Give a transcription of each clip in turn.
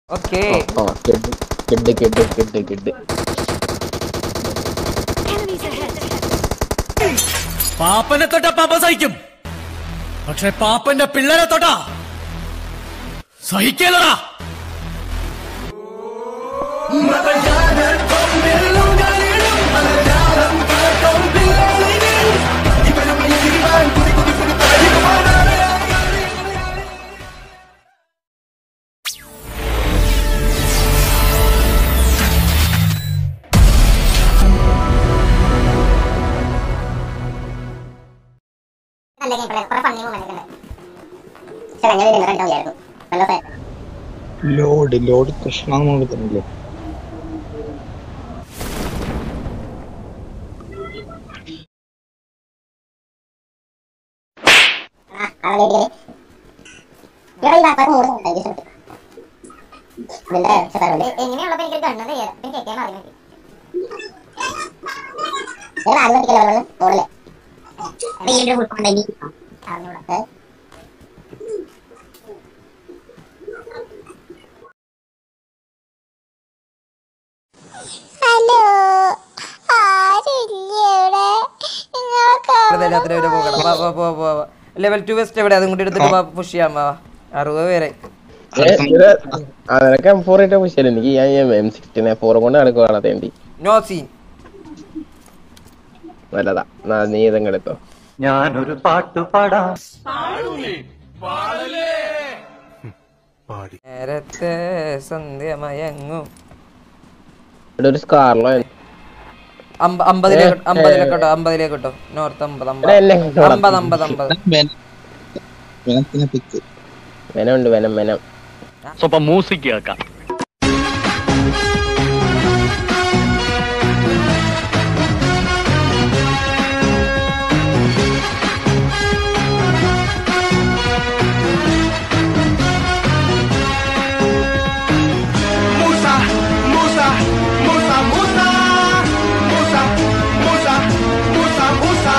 Okay ആ kid kid kid kid kid Enemies ahead. പാപ്പനെ തൊട്ട പാപ്പ സഹിക്കും പക്ഷെ പാപ്പന്റെ പിള്ളേരെ തൊട്ടാ സഹിക്കലടാ നല്ല ഗെയിം പ്ലേ കുറെ ഫണ്ണി മൂവ്മെന്റ് ഉണ്ട് പക്ഷെ എങ്ങനെ ഡിന്നർ ഉണ്ടാവില്ലായിരുന്നു നല്ല ഫേ ലോഡ് ലോഡ് കൃഷ്ണ മൂവി തന്നെയല്ലേ അങ്ങനെ ഇവിടെ ഈ വാപ്പാക്ക് മൂന്ന് ഉണ്ടായി ഇഷ്ടപ്പെട്ടു ഇതിന്റെ ചെറുണ്ട് എങ്ങനെയുള്ളപ്പോ എനിക്ക് ഗണ്ണത് പിന്നെ കേൾക്കാൻ അറിയാൻ ഞാൻ ആദ്യം പഠിക്കല്ലോ മോളില് ഇതിന്റെ ഉൾക്കൊണ്ടെങ്കിൽ അറിഞ്ഞൂടാ ഏ? ഹലോ ആരില്ലേ ഇവിടെ നിങ്ങൾക്ക് എല്ലാത്തിനും ഇവിടെ പോകണം വാ, വാ, വാ, വാ, വാ. ലെവൽ ടു വെസ്റ്റ് എവിടെ അതും കൂടി എടുത്തിട്ട് പുഷ് ചെയ്യാൻ വാ അറുപത് പേരെ അതൊക്കെ എം ഫോർ ആയിട്ട് വിഷയം എനിക്ക് ഞാൻ എം സിക്സ്റ്റീൻ ഫോർ കൊണ്ട് നടക്കുവാണ് തേണ്ടി നോ സീൻ നല്ലതാ എന്നാ നീ ഇതങ്ങ് എടുത്തോ ഞാനൊരു പാട്ടു പാടാം നേരത്തെ സന്ധ്യ മയങ്ങും ഇവിടെ ഒരു സ്കാർലോ അമ്പ- അമ്പതിലേക്ക് അമ്പതിലേക്ക് കേട്ടോ അമ്പതിലേക്ക് കേട്ടോ നോർത്ത് അമ്പത് അമ്പത് എന്നെ കൊണ്ട് അമ്പത് അമ്പത് അമ്പത് വെനത്തിനെ പിക്ക് വെനം ഉണ്ട് വെനം വെനം സ്വപ്പം മ്യൂസിക് കേൾക്കാം Musa, Musa, Musa, Musa, Musa, Musa, Musa, Musa.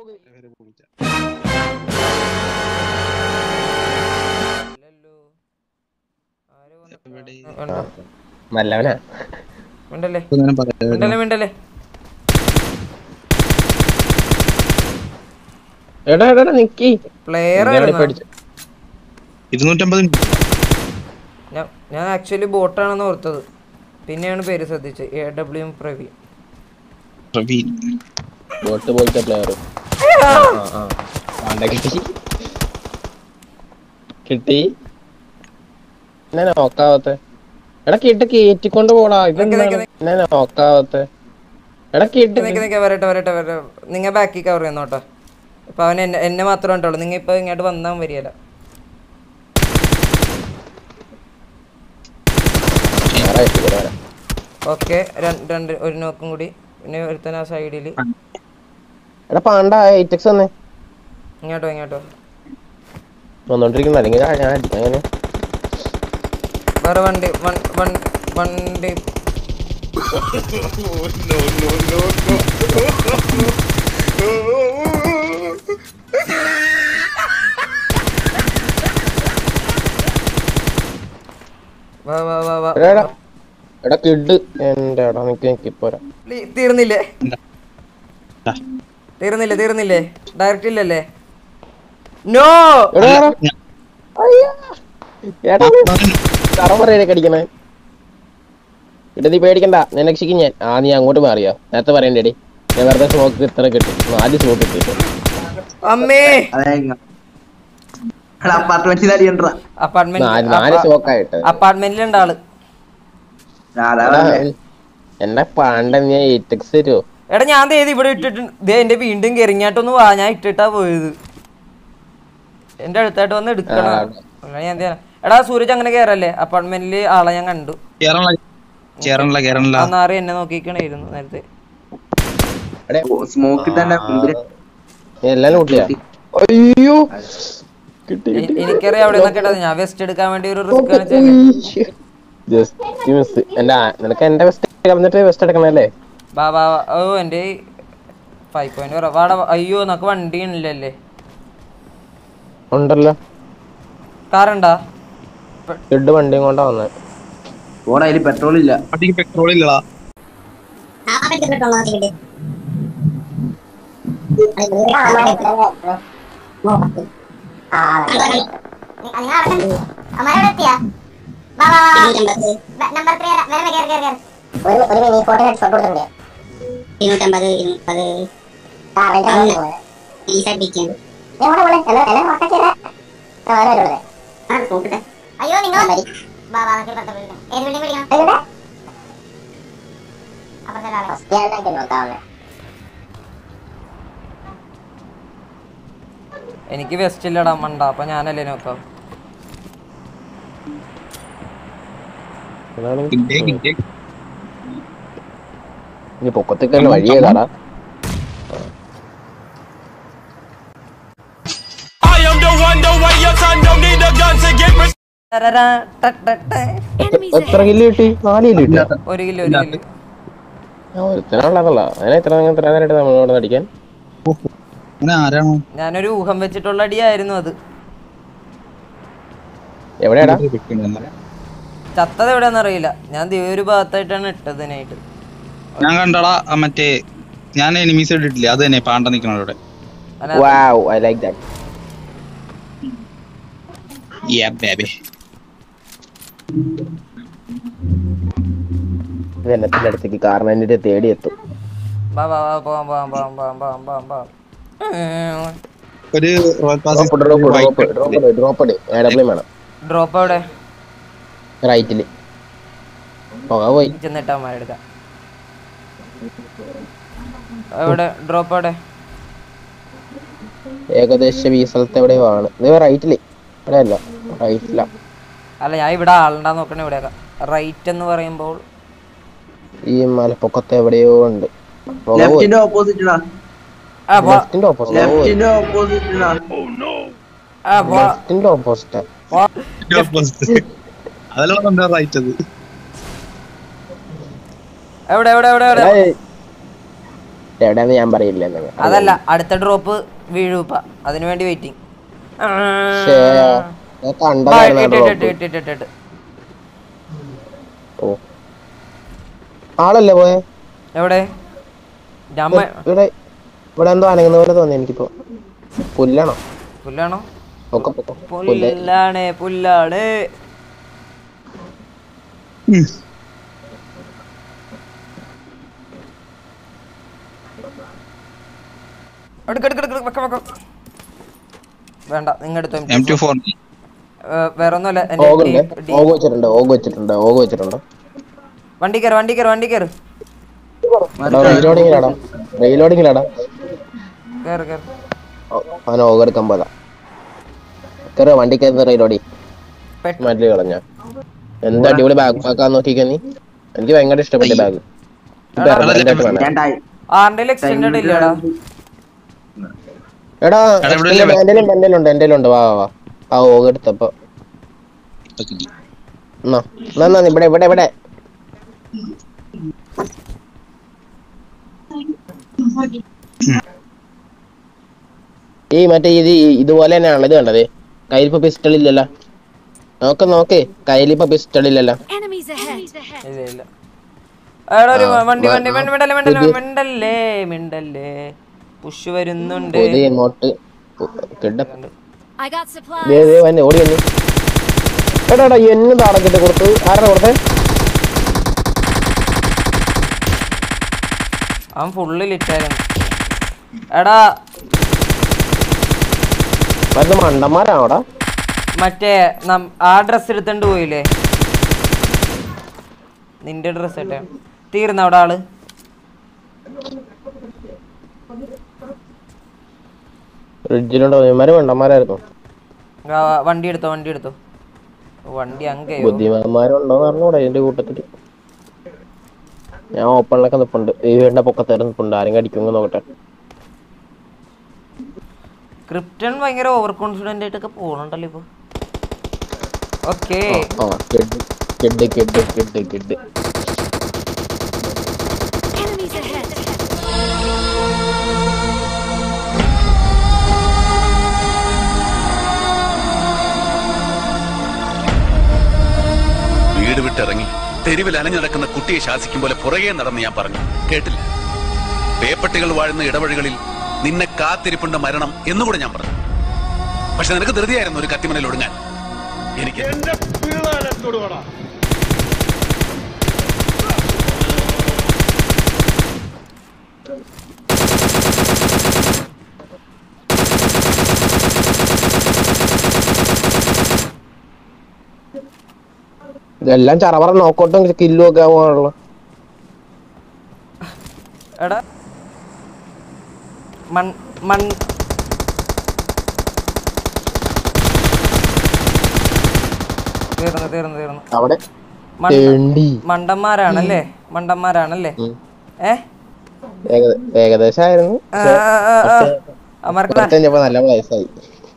ഉണ്ടോ? നല്ലവനാ ഉണ്ടല്ലേ ഇങ്ങനെ പറയാം ഉണ്ടല്ലേ ഉണ്ടല്ലേ എടാ എടാ എടാ, നിക്കി പ്ലെയർ ഇതേവിടെ പഠിച്ചു ഇരുന്നൂറ്റമ്പത് ഞാൻ ഞാൻ ആക്ച്വലി ബോട്ടാണെന്ന് ഓർത്തത് പിന്നെയാണ് പേര് ശ്രദ്ധിച്ചത് A W Praveen Praveen bot പോലത്തെ പ്ലെയർ കിട്ടി കിട്ടി എന്നാ നോക്കാവത്തെ എടാ കിട്ട് കേറ്റിക്കൊണ്ട് പോടാ ഇതെന്താണ് എന്നാ നോക്കാവത്തെ എടാ കിട്ട് നിക്ക് നിക്ക് വരട്ടെ വരട്ടെ വരട്ടെ നിങ്ങൾ ബാക്കി കവർ ചെയ്യുന്നോട്ടോ ഇപ്പൊ അവൻ എന്നെ എന്നെ മാത്രമേ ഉണ്ടുള്ളൂ നിങ്ങൾ ഇപ്പൊ ഇങ്ങോട്ട് വന്നാൽ വരികയല്ല ഓക്കെ രണ്ട് ഒരു നോക്കും കൂടി പിന്നെ ഒരുത്തൻ ആ സൈഡിൽ എടാ പാണ്ട എയ്റ്റക്സ് വന്നേ ഇങ്ങോട്ടോ ഇങ്ങോട്ടോ വന്നോണ്ടിരിക്കുന്ന അല്ലെങ്കിൽ ഞാൻ ഞാൻ അടിക്കാം അങ്ങനെ വേറെ വണ്ടി വൺ വൺ വണ്ടി വാ വാ വാ വാ എടാ, എടാ. എടാ കിഡ് എന്റെ എടാ നിക്ക് നിക്ക് പോരാ ലി- തീർന്നില്ലേ തീർന്നില്ലേ തീർന്നില്ലേ ഡയറക്റ്റ് ഇല്ലല്ലേ നോ എടാ എടാ. അയ്യാ. എടാ നീ തറ പറയണേ കടിക്കണേ ഇട്ട് നീ പേടിക്കണ്ട ഞാൻ രക്ഷിക്കും ഞാൻ ആ നീ അങ്ങോട്ട് മാറിയോ നേരത്തെ പറയണ്ടേടി ഞാൻ വെറുതെ സ്മോക്ക് ഇത്ര കിട്ടി നാല് സ്മോക്ക് കിട്ടി അമ്മേ അപ്പാർട്ട്മെന്റിൽ അടിയണ്ടാ നാല് നാല് അപ്പാർട്ട്മെന്റ് സ്മോക്കായിട്ട് അപ്പാർട്ട്മെന്റിലുണ്ട് ആള് എന്നെ പാണ്ട നീ എയ്റ്റക്സ് തരുമോ എടാ ഞാൻ ദേ ഇത് ഇവിടെ ഇട്ടിട്ടുണ്ട് ദേ എന്റെ വീണ്ടും കെറിഞ്ഞാട്ടൊന്ന് വാ ഞാൻ ഇട്ടിട്ടാ പോയത് എന്റെ അടുത്തായിട്ട് വന്ന് എടുക്കണം ആ. അങ്ങനെ ഞാൻ എന്ത് ചെയ്യാനാ? എടാ സൂരജ് അങ്ങനെ കേറല്ലേ അപ്പാർട്ട്മെന്റില് ആളെ ഞാൻ കണ്ടു കേരള കേരള കേരള ആ നാറി എന്നെ നോക്കിക്കണായിരുന്നു നേരത്തെ സ്മോക്കിൽ തന്നെ മുമ്പില് നീ എല്ലാം ലൂട്ടിയാ അയ്യോ കിട്ടി എ- എനിക്കറിയാം അവിടെ നിന്നൊക്കെ ഇട്ടത് ഞാൻ വെസ്റ്റ് എടുക്കാൻ വേണ്ടി ഒരു റിസ്ക് ആണ് ചെയ്തത് ജസ്റ്റ് മിസ് എന്റെ ആ- നിനക്ക് എന്റെ വെസ്റ്റ് കളഞ്ഞിട്ട് വെസ്റ്റ് എടുക്കണല്ലേ ബാ ബാ ബാ. ഓ എന്റെ ഫൈവ് പോയിന്റ് പറ വാടാ വാ. അയ്യോ നമുക്ക് വണ്ടി ഇല്ലല്ലേ ഉണ്ടല്ലോ കാറുണ്ടാ കിഡ് വണ്ടിയും കൊണ്ടാ വന്നത് ഓടാ അതിൽ പെട്രോൾ ഇല്ല അടിക്ക് പെട്രോൾ ഇല്ലടാ ആ അപ്പൊ എനിക്ക് പെട്രോൾ നോക്കിയിട്ട് ഇരുന്നൂറ്റമ്പത് മുപ്പത് അയ്യോ നിങ്ങൾ നോക്കാവുന്നേ എനിക്ക് വെസ്റ്റ് ഇല്ലടാ മണ്ട അപ്പൊ ഞാനല്ലേ നോക്കാം അതാണ് കിട്ടേ കിട്ടേ ഇനി പൊക്കത്തേക്കുള്ള വഴി ഏതാടാ I am the one, the way your son don't need a gun to get rich. തരരാ, ട, ട, ട. എത്ര കില്ല് കിട്ടി നാല് കില്ല് കിട്ടിയോ ഒരു കിലോ ഒരു കിലോ ഞാൻ ഒരുത്തനുള്ളതല്ല അതിനെ എത്ര ഇത്ര നേരമായിട്ട് നമ്മളോട് അടിക്കാൻ ഇങ്ങനെ ആരാണോ ഞാനൊരു ഊഹം വെച്ചിട്ടുള്ള അടിയായിരുന്നു അത് എവിടെയാടാ ചത്തത് എവിടെയാന്ന് അറിയില്ല ഞാൻ ദേ ഒരു ഭാഗത്തായിട്ടാണ് ഇട്ടത് ഇതിനായിട്ട് ഞാൻ കണ്ടടാ ആ മറ്റേ ഞാൻ എനിമീസ് ഇട്ടിട്ടില്ലേ അത് തന്നെ പാണ്ട നിക്കണ അവിടെ അതിനകത്ത് wow I like that Yeah, baby. വെള്ളത്തിന്റെ അടുത്തേക്ക് കാരണം എന്നിട്ട് തേടി എത്തും വാ വാ വാ പോവാം പോവാം പോവാം പോവാം പോവാം പോവാം പോവാം ഉം. ഒരു royal pass drop drop drop drop drop airplane വേണം ഡ്രോപ്പ് എവിടെ റൈറ്റില് പോകാൻ പോയി ചെന്നിട്ട് അമ്മ എവിടെ ഡ്രോപ്പ് എവിടെ ഏകദേശം ഈ സ്ഥലത്ത് എവിടെയോ ആണ് ഇത് റൈറ്റില് ഇവിടെ അല്ല റൈറ്റില അല്ല ഞാൻ ഇവിടെ ആളുണ്ടാ നോക്കണേ ഇവിടെ റൈറ്റ് എന്ന് പറയുമ്പോൾ ഈ മലപ്പൊക്കത്ത് എവിടെയോ ഉണ്ട് പോകാൻ പോയി ലെഫ്റ്റിന്റെ ഓപ്പോസിറ്റ് ആ പോ ലെഫ്റ്റിന്റെ ഓപ്പോസിറ്റ് ലെഫ്റ്റിന്റെ ഓപ്പോസിറ്റ് ആ പോ ലെഫ്റ്റിന്റെ ഓപ്പോസിറ്റ് അതിലുള്ള എന്താ റൈറ്റ് അത് എവിടെ എവിടെ എവിടെ എവിടെ എവിടെയാന്ന് ഞാൻ പറയില്ല എന്നങ്ങ്. അതല്ല അടുത്ത ഡ്രോപ്പ് വീഴൂപ്പ അതിനു വേണ്ടി വെയിറ്റിംഗ് ശ്ശേ, ഞാൻ കണ്ടതായിരുന്നു ആ drop. ഓ ആളല്ലേ പോയെ എവിടെ ജമ്മ ഇവിടെ ഇവിടെ എന്തോ അനങ്ങുന്ന പോലെ തോന്നി എനിക്കിപ്പോ പുല്ലാണോ പുല്ലാണോ പൊക്ക പൊക്ക പുല്ല് പുല്ലാണ് പുല്ലാണ് എടുക്ക്, എടുക്ക്, എടുക്ക്, വെക്ക, വെക്ക. വേണ്ട നിങ്ങൾ എടുത്തോ എം ടു ഫോർ വേറെ ഒന്നുമല്ല ഓഗുണ്ട് ഓഗ് വെച്ചിട്ടുണ്ട് ഓഗ് വെച്ചിട്ടുണ്ട് ഓഗ് വെച്ചിട്ടുണ്ട് വണ്ടി കയറ് വണ്ടി കയറ് വണ്ടി കയറ് റീലോഡിങ്ങിലാടാ റീലോഡിങ്ങിലാടാ കയറ് കയറ് അവൻ ഓഗ് എടുക്കാൻ പോയതാ കയറി വണ്ടി കയറുന്ന റീലോഡി പെട്ട്- മാറ്റി കളഞ്ഞ എന്ത് അടിപൊളി ബാഗ് പാക്കാന്ന് നോക്കിക്കാ നീ എനിക്ക് ഭയങ്കര ഇഷ്ടപ്പെട്ട ബാഗ് ഞാൻ ടൈ- ആറിന്റെ എക്സ്റ്റൻഡ് ഇല്ലടാ എടാ എടാ, ഇവിടെ ഇല്ലേ? എന്റെ എന്റെ ഉണ്ട് എന്റെ ഉണ്ട് വാ വാ വാ ആ ഓഗ് എടുത്തപ്പോ എന്നാ എന്നാ, എന്നാ ഇവിടെ ഇവിടെ ഇവിടെ ഈ മറ്റേ ഇത് ഈ- ഇതുപോലെ തന്നെയാണല്ലോ ഇത് കണ്ടത് കയ്യിലിപ്പോ പിസ്റ്റൾ ഇല്ലല്ലോ നോക്ക് നോക്ക് കയ്യിലിപ്പോ പിസ്റ്റൾ ഇല്ലല്ലോ Enemies ahead. ഇല്ല ഇല്ല എടാ ഒരു ആ, വണ്ടി വാ, വണ്ടി ആ. വണ്ടി മിണ്ടല്ലേ മിണ്ടല്ലേ ഇത്- മിണ്ടല്ലേ മിണ്ടല്ലേ പുഷ് വരുന്നുണ്ട് ഇത് ഇങ്ങോട്ട് കിട I got supplies. ദേ ദേ വന്നെ ഓടി വന്നു എടാ എടാ എന്നെ താടക്കിട്ട് കൊടുത്ത് ആരാ കൊടുത്തേ അവൻ ഫുള്ള് ലിറ്റായിരുന്നു എടാ മറ്റേ മണ്ടന്മാരാണോടാ മറ്റേ നം- ആ ഡ്രസ് എടുത്തോണ്ട് പോയില്ലേ നിന്റെ ഡ്രസ് ഇട്ടെ തീർന്ന അവിടെ ആള് ഫ്രിഡ്ജിലുണ്ടോ ഇവന്മാര് മണ്ടന്മാരായിരുന്നു ആ, വണ്ടി എടുത്തോ വണ്ടി എടുത്തോ വണ്ടി അങ്ങയോ ബുദ്ധിമാന്മാരുണ്ടോന്ന് അറിഞ്ഞൂടാ ഇതിന്റെ കൂട്ടത്തില് ഞാൻ ഓപ്പണിലൊക്കെ നിപ്പുണ്ട് ഈ വീടിന്റെ പൊക്കത്തേറി നിപ്പുണ്ട് ആരെങ്കിലും അടിക്കുമെന്ന് നോക്കട്ടെ ക്രിപ്റ്റൺ ഭയങ്കര ഓവർ കോൺഫിഡന്റ് ആയിട്ടൊക്കെ പോണുണ്ടല്ലോ ഇപ്പൊ ഓക്കേ ആ kid kid kid kid kid Enemies ahead. വീട് വിട്ടിറങ്ങി തെരുവിൽ അലഞ്ഞു നടക്കുന്ന കുട്ടിയെ ശാസിക്കും പോലെ പുറകെ നടന്ന് ഞാൻ പറഞ്ഞു കേട്ടില്ല പേപ്പട്ടികൾ വാഴുന്ന ഇടവഴികളിൽ നിന്നെ കാത്തിരിപ്പുണ്ട് മരണം എന്നുകൂടെ ഞാൻ പറഞ്ഞു പക്ഷെ നിനക്ക് ധൃതിയായിരുന്നു ഒരു കത്തിമനയിൽ ഒടുങ്ങാൻ എനിക്ക് ഇതെല്ലാം ചറവറ നോക്കോട്ടും കില്ലും ഒക്കെ ആവാണല്ലോ എടാ മൺ മൺ തീർന്നു തീർന്നു തീർന്നു അവിടെ മണ്ട- തെണ്ടി മണ്ടന്മാരാണല്ലേ മണ്ടന്മാരാണല്ലേ ഉം. ഏ ഏകദേ- ഏകദേശമായിരുന്നു ആ, ആ, ആ, ആ. അമർക്കണ കുറച്ച് കഴിഞ്ഞപ്പോ നല്ല വയസ്സായി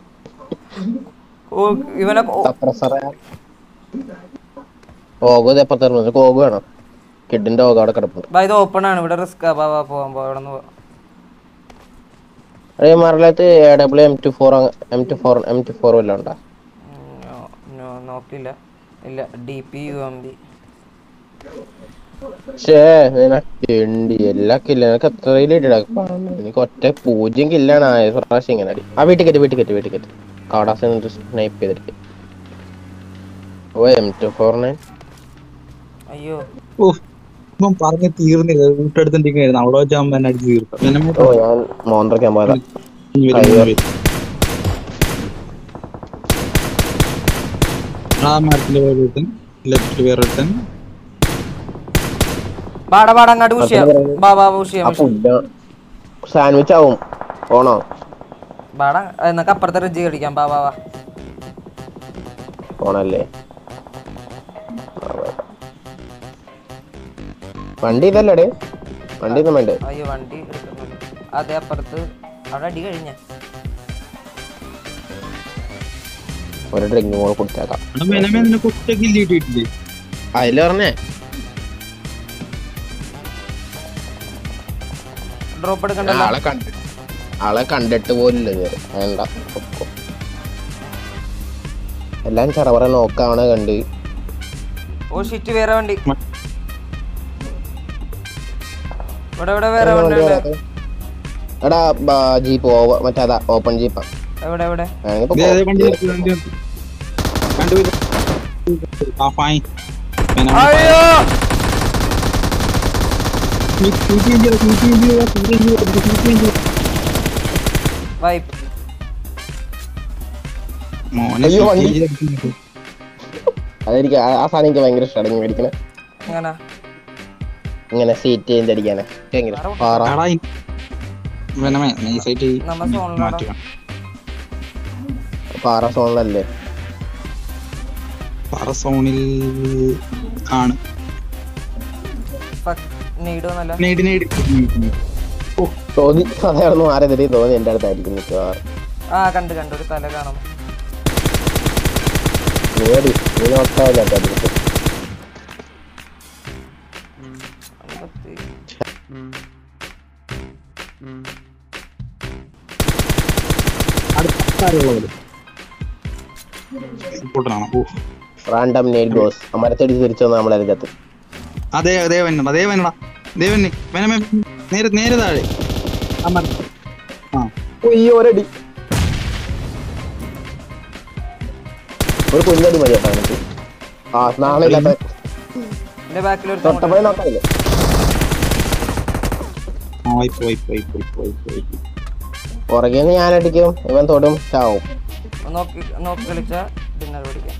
ഓ ഇവനെ കൊ- സപ്രസറ ഓഗോ എപ്പത്തറുന്നു ഓഗ് വേണം കിഡിന്റെ ഓഗ് അവിടെ കിടപ്പുണ്ട് ബാ ഇത് ഓപ്പൺ ആണ് ഇവിടെ റിസ്ക് ബാ ബാ പോവാൻ പോ ഇവിടെ നിന്ന് അതേ മറലത്ത് A W M two four M two four M two four വല്ലതും ഉണ്ടോ നോക്കില്ല ഇല്ല D P U M B ഷേ നിനക്ക് എല്ലാ കില്ല നിനക്ക് എത്രയിലിട്ടാ എനിക്ക് ഒറ്റ പൂജ്യം കില്ലാണ് ആയ പ്രാവശ്യം ഇങ്ങനെ അടി ആ വീട്ടിൽ കയറ്റി വീട്ടിൽ കയറ്റി വീട്ടിൽ കയറ്റി കാടാസ് സ്നൈപ്പ് ചെയ്തിട്ട് ഓ എം ടു ഫോർ നയൻ അയ്യോ ഓ ഇപ്പം പറഞ്ഞ് തീർന്നില്ല വീട്ടെടുത്തിരിക്കുന്നു അവിടെ വെച്ചാകുമ്പോ എന്നെ അടിച്ച് തീർക്കാം പിന്നെ ഓ ഞാൻ മോന്ത്രയ്ക്കാൻ പോയതാ ഇനി വരും, അയ്യോ. ഇനി വരും. ആ മരത്തിന്റെ വേറെ ഒരുത്തൻ ലെഫ്റ്റ് വേറെ ഒരുത്തൻ ബാടാ ബാടാ അങ്ങോട്ട് പുഷ് ചെയ്യാം ബാ ബാ പുഷ് ചെയ്യാം push ചെയ്യാം. സാൻഡ്വിച്ച് ആവും ഓണോ ബാടാ എന്നൊക്കെ അപ്പുറത്തെ റിജി കടിക്കാം ബാ ബാ ബാ ഓണല്ലേ വണ്ടി ഇതല്ലേ വണ്ടി ഒന്നും വേണ്ടേ അയ്യോ വണ്ടി എടുക്കുന്നില്ല അതെ അപ്പുറത്ത് അവിടെ അടി കഴിഞ്ഞ ഒരു ഡ്രിങ്ക് കൂടെ കുടിച്ചേക്കാം അവിടെ മെനമേ നിനക്ക് ഒറ്റ കില്ല് കിട്ടിയിട്ടില്ലേ അതില് പറഞ്ഞേ ഡ്രോപ്പ് എടുക്കണ്ടല്ലോ ആളെ കണ്ടിട്ട് ആളെ കണ്ടിട്ട് പോലില്ല ഇതുവരെ വേണ്ട പൊക്കോ. എല്ലാം ചെറവറ നോക്കാവണ കണ്ട് ഓ ഷിറ്റ് വേറെ വണ്ടി ഇവിടെ ഇവിടെ വേറെ വണ്ടി വണ്ടി ഉണ്ട് വരാത്തെ. എടാ ജീപ്പ് ഓവ മറ്റേ അതാ ഓപ്പൺ ജീപ്പാ എവിടെ എവിടെ വേണമെങ്കിൽ ദേ, പൊക്കോ. ദേ, വണ്ടി നിർത്തി, വണ്ടി നിർത്തി. കണ്ടുപോയി. ആ ഫൈൻ മെനമേ അയ്യോ വൈപ്പ് മോനെ അയ്യോ, വണ്ടി. CTG അടിക്കുന്നുണ്ട്. അതെനിക്ക് ആ ആ സാധനം എനിക്ക് ഭയങ്കര ഇഷ്ടമാണ് ഇങ്ങനെ അടിക്കണേ എങ്ങനെ ഇങ്ങനെ സീറ്റ് ചെയ്ത് അടിക്കാനേ ഭയങ്കര ഇഷ്ടം. പാറ എടാ, ഈ- മെനമേ നൈസായിട്ട് ഈ നമ്മ സോണിലാടാ. മാറ്റുക പാറ സോണിലല്ലേ പറ സോണിൽ ആണ് നീഡ് ഒന്നല്ല നേടി നേടി തോന്നി അതായിരുന്നു മാറിയതിരി തോന്നി എന്റെ അടുത്തായിരിക്കും മിക്കവാറും ആ കണ്ട് കണ്ട് ഒരു തല കാണും നേടി നീ നോക്കാവില്ല എന്റെ അടുത്ത് അമ്പത്തി പൊട്ടനാണ് ഓ റാൻഡം നേഡ് ഗോസ് മരത്തടി തിരിച്ചു വന്ന നമ്മളെ കത്ത് അതെ അതേ വന്നടാ അതേ വന്നടാ അതേ വന്നെ വനമേ നേരെ നേരെ താഴെ ആ മരം. ആ ഉയ്യോ ഒരടി ഒരു കുഞ്ഞടി മതി കേട്ടോ എനിക്ക് ആ നാളെ ഇല്ലാത്ത എന്റെ ബാക്കിൽ ഒരു തൊട്ടപ്പോഴേ നോക്കാനില്ലേ ആ wipe wipe wipe wipe wipe wipe പുറകെ ഞാൻ അടിക്കും ഇവൻ തൊടും ചാവും നോക്കി നോക്കി കളിച്ചാ ഡിന്നർ പിടിക്കാം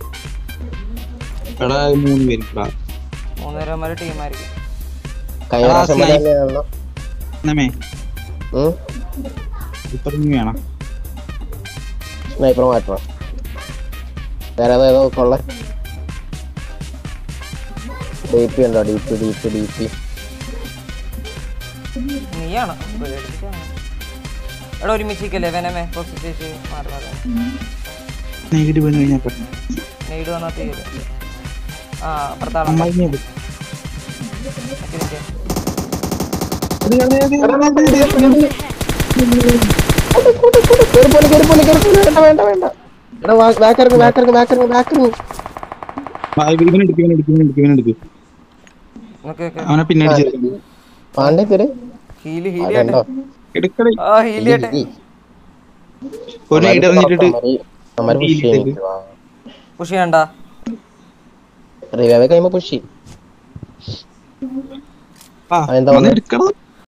എടാ മൂന്ന് പേരും എടാ മൂന്നുപേരന്മാര് ടീമായിരിക്കും കഴിഞ്ഞ ആ, പ്രാവശ്യം സ്നൈപ്പ്. തന്നെയാണല്ലോ നമ്മേ ഉം ഇപ്പൊ ഇനി വേണം സ്നൈപ്പർ മാറ്റണം വേറെ ഏതോ കൊള്ള ഡി പി ഉണ്ടോ D P D P D P നീയാണോ പേടിച്ചാണ്. എടാ ഒരുമിച്ചിരിക്കല്ലേ വെനമേ പോസിറ്റീവ് മാറി മാറി നെഗറ്റീവ് വന്നു കഴിഞ്ഞാൽ പെട്ടെന്ന് നെയ്ഡ് വന്നാ തീരും ആ അപ്പുറത്താളം അമ്മായി ഇനി എടുക്കും. കേറിപ്പോലെ കേറിപ്പോലെ കേറിപ്പോലെ വേണ്ട വേണ്ട വേണ്ട എടാ ബാക്കിറങ്ങി ബാക്കിറങ്ങി ബാക്കിറങ്ങി ബാക്കിറങ്ങി ആ, ഇവനെടുക്ക് ഇവനെടുക്ക് ഇവനെടുക്ക് ഇവനെടുക്ക് ഓക്കെ ഓക്കെ അവനെ പിന്നീട് ചേർക്കാം പാണ്ഡേ പേര് ഹീല് ആ, ഹീല് രണ്ടോ എടുക്കടേ ആ ഹീല് ചെയ്യട്ടെ ഒരു ഐഡ് എറിഞ്ഞിട്ടിട്ട് അമ്മര് പുഷ് ചെയ്യുന്നു പുഷ് ചെയ്യണ്ട റിവൈവ് കഴിയുമ്പോ പുഷ് ചെയ്യും ആ ആ, എന്താ വന്ന് വന്നത്? എടുക്കടാ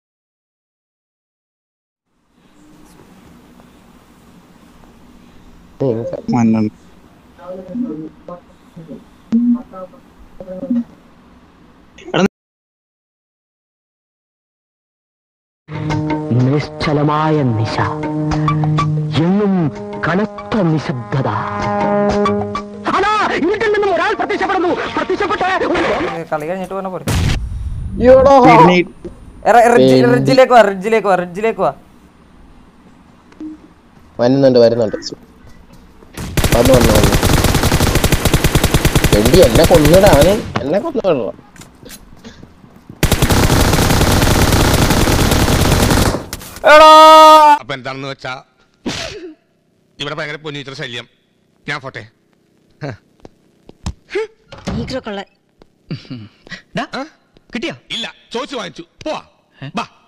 മണ്ണാണ് നിശ്ചലമായ നിശ എങ്ങും കനത്ത നിശബ്ദത അതാ ഇരുട്ടിൽ നിന്നും ഒരാൾ പ്രത്യക്ഷപ്പെടുന്നു പ്രത്യക്ഷപ്പെട്ട ഏ, കളി കഴിഞ്ഞിട്ട് പറഞ്ഞ പോലെ ഈയോടാ. റിഡ്ജിലേക്ക് വാ റിഡ്ജിലേക്ക് വാ റിഡ്ജിലേക്ക് വാ വരുന്നുണ്ട് വരുന്നുണ്ട് വന്നു വന്നു വന്നു വെണ്ടി എന്നെ കൊന്നിടാ അവന് എന്നെ കൊന്നിടണം എടാ അപ്പൊ എന്താണെന്ന് വെച്ചാ ഇവിടെ ഭയങ്കര പൊന്നീറ്റർ ശല്യം ഞാൻ പോട്ടെ നീക്രക്കൊള്ളൻ കിട്ടിയാ ഇല്ല ചോദിച്ചു വാങ്ങിച്ചു പോവാ ബാ